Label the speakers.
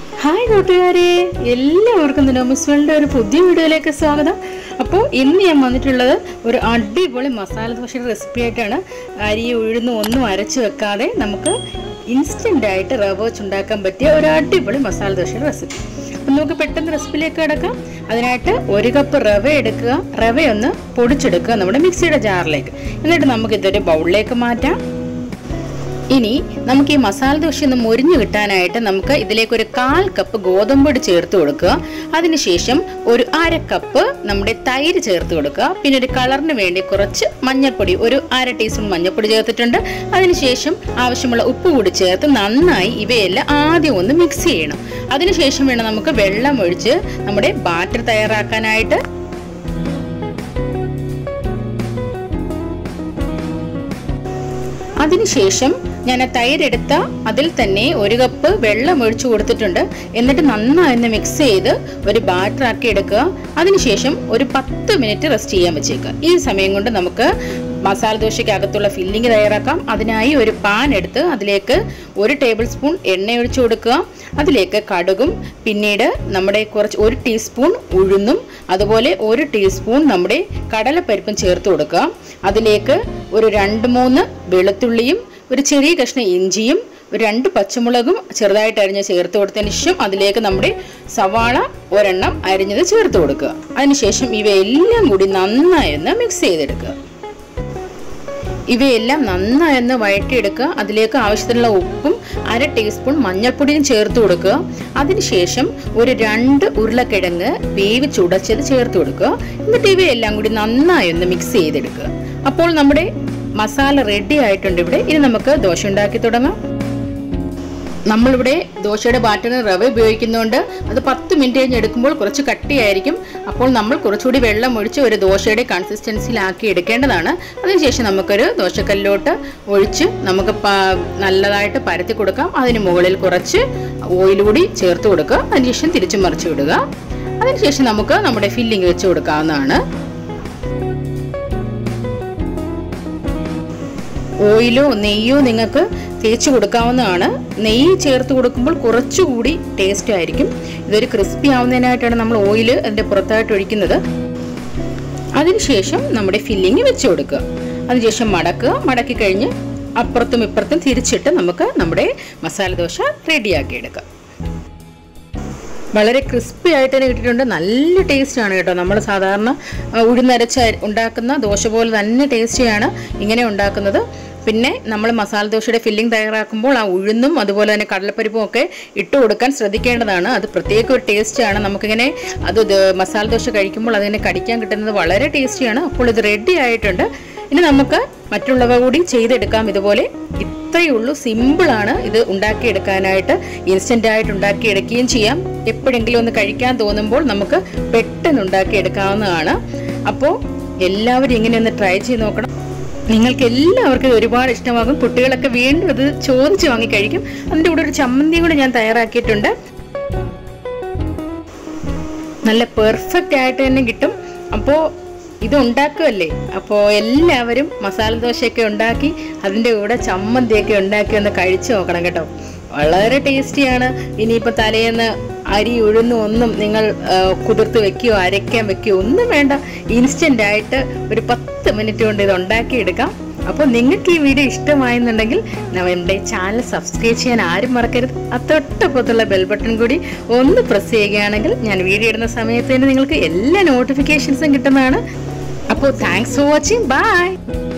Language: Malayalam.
Speaker 1: ഹായ് കൂട്ടുകാരെ എല്ലാവർക്കും നോമിസ് വേൾഡിൻ്റെ ഒരു പുതിയ വീഡിയോയിലേക്ക് സ്വാഗതം അപ്പോൾ ഇന്ന് ഞാൻ വന്നിട്ടുള്ളത് ഒരു അടിപൊളി മസാല ദോശയുടെ റെസിപ്പി ആയിട്ടാണ് അരി ഉഴുന്ന് ഒന്നും അരച്ച് വെക്കാതെ നമുക്ക് ഇൻസ്റ്റൻ്റ് ആയിട്ട് റവ വെച്ചുണ്ടാക്കാൻ പറ്റിയ ഒരു അടിപൊളി മസാല ദോശയുടെ റെസിപ്പി അപ്പം നമുക്ക് പെട്ടെന്ന് റെസിപ്പിയിലേക്ക് കിടക്കാം അതിനായിട്ട് ഒരു കപ്പ് റവ എടുക്കുക റവയൊന്ന് പൊടിച്ചെടുക്കുക നമ്മുടെ മിക്സിയുടെ ജാറിലേക്ക് എന്നിട്ട് നമുക്ക് ഇതൊരു ബൗളിലേക്ക് മാറ്റാം ഇനി നമുക്ക് ഈ മസാല ദോശ ഒന്ന് മൊരിഞ്ഞു കിട്ടാനായിട്ട് നമുക്ക് ഇതിലേക്ക് ഒരു കാൽ കപ്പ് ഗോതമ്പൊടി ചേർത്ത് കൊടുക്കുക അതിനുശേഷം ഒരു അര കപ്പ് നമ്മുടെ തൈര് ചേർത്ത് കൊടുക്കുക പിന്നെ ഒരു കളറിന് വേണ്ടി കുറച്ച് മഞ്ഞൾപ്പൊടി ഒരു അര ടീസ്പൂൺ മഞ്ഞൾപ്പൊടി ചേർത്തിട്ടുണ്ട് അതിനുശേഷം ആവശ്യമുള്ള ഉപ്പ് കൂടി ചേർത്ത് നന്നായി ഇവയെല്ലാം ആദ്യം ഒന്ന് മിക്സ് ചെയ്യണം അതിനുശേഷം വേണം നമുക്ക് വെള്ളം ഒഴിച്ച് നമ്മുടെ ബാറ്റർ തയ്യാറാക്കാനായിട്ട് അതിനുശേഷം ഞാൻ ആ തൈരെടുത്ത അതിൽ തന്നെ ഒരു കപ്പ് വെള്ളം ഒഴിച്ചു കൊടുത്തിട്ടുണ്ട് എന്നിട്ട് നന്നായി ഒന്ന് മിക്സ് ചെയ്ത് ഒരു ബാറ്റർ ആക്കി എടുക്കുക അതിനുശേഷം ഒരു പത്ത് മിനിറ്റ് റെസ്റ്റ് ചെയ്യാൻ വെച്ചേക്കുക ഈ സമയം കൊണ്ട് നമുക്ക് മസാല ദോശയ്ക്കകത്തുള്ള ഫില്ലിംഗ് തയ്യാറാക്കാം അതിനായി ഒരു പാൻ എടുത്ത് അതിലേക്ക് ഒരു ടേബിൾ സ്പൂൺ എണ്ണ ഒഴിച്ചു കൊടുക്കുക അതിലേക്ക് കടുകും പിന്നീട് നമ്മുടെ കുറച്ച് ഒരു ടീസ്പൂൺ ഉഴുന്നും അതുപോലെ ഒരു ടീസ്പൂൺ നമ്മുടെ കടലപ്പരിപ്പും ചേർത്ത് കൊടുക്കുക അതിലേക്ക് ഒരു രണ്ട് മൂന്ന് വെളുത്തുള്ളിയും ഒരു ചെറിയ കഷ്ണം ഇഞ്ചിയും ഒരു രണ്ട് പച്ചമുളകും ചെറുതായിട്ട് അരിഞ്ഞ് ചേർത്ത് കൊടുത്തതിന് ശേഷം അതിലേക്ക് നമ്മുടെ സവാള ഒരെണ്ണം അരിഞ്ഞത് ചേർത്ത് കൊടുക്കുക അതിനുശേഷം ഇവയെല്ലാം കൂടി നന്നായി ഒന്ന് മിക്സ് ചെയ്തെടുക്കുക ഇവയെല്ലാം നന്നായി ഒന്ന് വഴറ്റിയെടുക്കുക അതിലേക്ക് ആവശ്യത്തിനുള്ള ഉപ്പും അര ടീസ്പൂൺ മഞ്ഞൾപ്പൊടിയും ചേർത്ത് കൊടുക്കുക അതിനുശേഷം ഒരു രണ്ട് ഉരുളക്കിഴങ്ങ് വേവിച്ചുടച്ചത് ചേർത്ത് കൊടുക്കുക എന്നിട്ട് ഇവയെല്ലാം കൂടി നന്നായി ഒന്ന് മിക്സ് ചെയ്തെടുക്കുക അപ്പോൾ നമ്മുടെ മസാല റെഡി ആയിട്ടുണ്ട് ഇവിടെ ഇനി നമുക്ക് ദോശ ഉണ്ടാക്കി തുടങ്ങാം നമ്മളിവിടെ ദോശയുടെ ബാറ്ററിന് റവ ഉപയോഗിക്കുന്നതുകൊണ്ട് അത് പത്ത് മിനിറ്റ് കഴിഞ്ഞ് എടുക്കുമ്പോൾ കുറച്ച് കട്ടിയായിരിക്കും അപ്പോൾ നമ്മൾ കുറച്ചുകൂടി വെള്ളം ഒഴിച്ച് ഒരു ദോശയുടെ കൺസിസ്റ്റൻസിയിലാക്കി എടുക്കേണ്ടതാണ് അതിനുശേഷം നമുക്കൊരു ദോശക്കല്ലോട്ട് ഒഴിച്ച് നമുക്ക് നല്ലതായിട്ട് പരത്തി കൊടുക്കാം അതിന് മുകളിൽ കുറച്ച് ഓയിൽ കൂടി ചേർത്ത് കൊടുക്കുക അതിനുശേഷം തിരിച്ചു മറിച്ച് വിടുക അതിനുശേഷം നമുക്ക് നമ്മുടെ ഫില്ലിംഗ് വെച്ച് കൊടുക്കാവുന്നതാണ് ഓയിലോ നെയ്യോ നിങ്ങൾക്ക് തേച്ച് കൊടുക്കാവുന്നതാണ് നെയ്യ് ചേർത്ത് കൊടുക്കുമ്പോൾ കുറച്ചുകൂടി ടേസ്റ്റ് ആയിരിക്കും ഇതൊരു ക്രിസ്പി ആവുന്നതിനായിട്ടാണ് നമ്മൾ ഓയിൽ അതിൻ്റെ പുറത്തായിട്ട് ഒഴിക്കുന്നത് അതിനുശേഷം നമ്മുടെ ഫില്ലിങ് വെച്ച് കൊടുക്കുക അതിനുശേഷം മടക്കുക മടക്കി കഴിഞ്ഞ് അപ്പുറത്തും ഇപ്പുറത്തും തിരിച്ചിട്ട് നമുക്ക് നമ്മുടെ മസാല ദോശ റെഡിയാക്കി എടുക്കാം വളരെ ക്രിസ്പി ആയിട്ട് തന്നെ കിട്ടിയിട്ടുണ്ട് നല്ല ടേസ്റ്റാണ് കേട്ടോ നമ്മൾ സാധാരണ ഉഴുന്നരച്ച് ഉണ്ടാക്കുന്ന ദോശ പോലെ തന്നെ ടേസ്റ്റിയാണ് ഇങ്ങനെ ഉണ്ടാക്കുന്നത് പിന്നെ നമ്മൾ മസാല ദോശയുടെ ഫില്ലിംഗ് തയ്യാറാക്കുമ്പോൾ ആ ഉഴുന്നും അതുപോലെ തന്നെ കടലപ്പരിപ്പും ഒക്കെ ഇട്ട് കൊടുക്കാൻ ശ്രദ്ധിക്കേണ്ടതാണ് അത് പ്രത്യേക ഒരു ടേസ്റ്റാണ് നമുക്കിങ്ങനെ അത് മസാല ദോശ കഴിക്കുമ്പോൾ അതിനെ കടിക്കാൻ കിട്ടുന്നത് വളരെ ടേസ്റ്റിയാണ് അപ്പോൾ ഇത് റെഡി ആയിട്ടുണ്ട് ഇനി നമുക്ക് മറ്റുള്ളവ കൂടി ചെയ്തെടുക്കാം ഇതുപോലെ ഇത്രയേ ഉള്ളൂ സിമ്പിളാണ് ഇത് ഉണ്ടാക്കിയെടുക്കാനായിട്ട് ഇൻസ്റ്റൻ്റ് ആയിട്ട് ഉണ്ടാക്കിയെടുക്കുകയും ചെയ്യാം എപ്പോഴെങ്കിലും ഒന്ന് കഴിക്കാൻ തോന്നുമ്പോൾ നമുക്ക് പെട്ടെന്ന് ഉണ്ടാക്കിയെടുക്കാവുന്നതാണ് അപ്പോൾ എല്ലാവരും ഇങ്ങനെ ഒന്ന് ട്രൈ ചെയ്ത് നോക്കണം നിങ്ങൾക്ക് എല്ലാവർക്കും ഇത് ഒരുപാട് ഇഷ്ടമാകും കുട്ടികളൊക്കെ വീണ്ടും ഇത് ചോദിച്ച് വാങ്ങി കഴിക്കും അതിൻ്റെ കൂടെ ഒരു ചമ്മന്തിയും കൂടെ ഞാൻ തയ്യാറാക്കിയിട്ടുണ്ട് നല്ല പെർഫെക്റ്റ് ആയിട്ട് തന്നെ കിട്ടും അപ്പോൾ ഇത് ഉണ്ടാക്കുമല്ലേ അപ്പോൾ എല്ലാവരും മസാല ദോശയൊക്കെ ഉണ്ടാക്കി അതിൻ്റെ കൂടെ ചമ്മന്തിയൊക്കെ ഉണ്ടാക്കി ഒന്ന് കഴിച്ചു നോക്കണം കേട്ടോ വളരെ ടേസ്റ്റിയാണ് ഇനിയിപ്പോൾ തലേന്ന് അരി ഉഴുന്നും ഒന്നും നിങ്ങൾ കുതിർത്ത് വെക്കുകയോ അരയ്ക്കാൻ വെക്കുകയോ ഒന്നും വേണ്ട ഇൻസ്റ്റൻ്റ് ആയിട്ട് ഒരു പത്ത് മിനിറ്റ് കൊണ്ട് ഇത് ഉണ്ടാക്കിയെടുക്കാം അപ്പോൾ നിങ്ങൾക്ക് ഈ വീഡിയോ ഇഷ്ടമായെന്നുണ്ടെങ്കിൽ നമ്മുടെ ചാനൽ സബ്സ്ക്രൈബ് ചെയ്യാൻ ആരും മറക്കരുത് ആ തൊട്ടപ്പുറത്തുള്ള ബെൽ ബട്ടൺ കൂടി ഒന്ന് പ്രസ് ചെയ്യുകയാണെങ്കിൽ ഞാൻ വീഡിയോ ഇടുന്ന സമയത്ത് തന്നെ നിങ്ങൾക്ക് എല്ലാ നോട്ടിഫിക്കേഷൻസും കിട്ടുന്നതാണ് അപ്പോൾ താങ്ക്സ് ഫോർ വാച്ചിങ് ബൈ